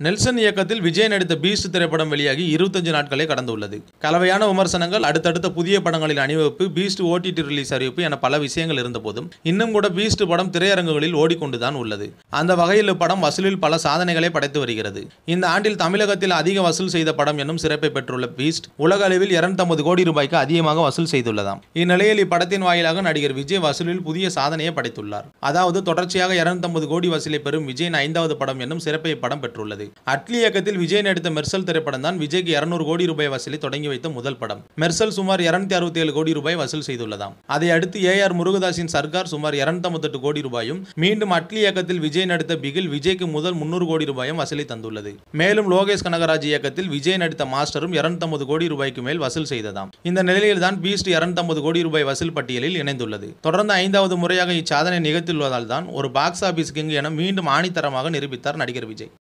Nelson இயக்கத்தில் விஜய் நடித்த Beast திரைப்படம் வெளியாகி இருபத்தஞ்சு நாட்களே கடந்துள்ளது கலவையான விமர்சனங்கள் அடுத்தடுத்த புதிய படங்களின் அணிவகுப்பு பீஸ்ட் ஓடிடி ரிலீஸ் அறிவிப்பு என பல விஷயங்கள் இருந்தபோதும் இன்னும் கூட பீஸ்ட் படம் திரையரங்குகளில் ஓடிக்கொண்டுதான் உள்ளது அந்த வகையில் இப்படம் வசூலில் பல சாதனைகளை படைத்து வருகிறது இந்த ஆண்டில் தமிழகத்தில் அதிக வசூல் செய்த படம் என்னும் சிறப்பை பெற்றுள்ள பீஸ்ட் உலக அளவில் இருநூத்தம்பது கோடி ரூபாய்க்கு அதிகமாக வசூல் செய்துள்ளதாம் இந்நிலையில் இப்படத்தின் வாயிலாக நடிகர் விஜய் வசூலில் புதிய சாதனையை படைத்துள்ளார் அதாவது தொடர்ச்சியாக இருநூத்தம்பது கோடி வசூலை பெறும் விஜயின் ஐந்தாவது படம் என்னும் சிறப்பை இப்படம் பெற்றுள்ளது அட்லி இயக்கத்தில் விஜய் நடித்த மெர்சல் திரைப்படம் தான் விஜய்க்கு இருநூறு கோடி ரூபாய் வசூலை தொடங்கி வைத்த முதல் படம் மெர்சல் சுமார் இருநூத்தி அறுபத்தி ஏழு கோடி ரூபாய் வசூல் செய்துள்ளதாம் அதை அடுத்து ஏ ஆர் முருகதாஸின் சர்க்கார் சுமார் இருநூத்தம்பத்தெட்டு கோடி ரூபாயும் மீண்டும் அட்லி இயக்கத்தில் விஜய் நடித்த பிகில் விஜய்க்கு முதல் முன்னூறு கோடி ரூபாயும் வசூலை தந்துள்ளது மேலும் லோகேஷ் கனகராஜ் இயக்கத்தில் விஜய் நடித்த மாஸ்டரும் இருநூத்தம்பது கோடி ரூபாய்க்கு மேல் வசூல் செய்ததாம் இந்த நிலையில் தான் பீஸ்ட் இருநூத்தம்பது கோடி ரூபாய் வசூல் பட்டியலில் இணைந்துள்ளது தொடர்ந்து ஐந்தாவது முறையாக இச்சாதனை நிகழ்த்தியுள்ளதால் தான் ஒரு பாக்ஸ் ஆபீஸ் கிங் என மீண்டும் ஆணித்தரமாக நிரூபித்தார் நடிகர் விஜய்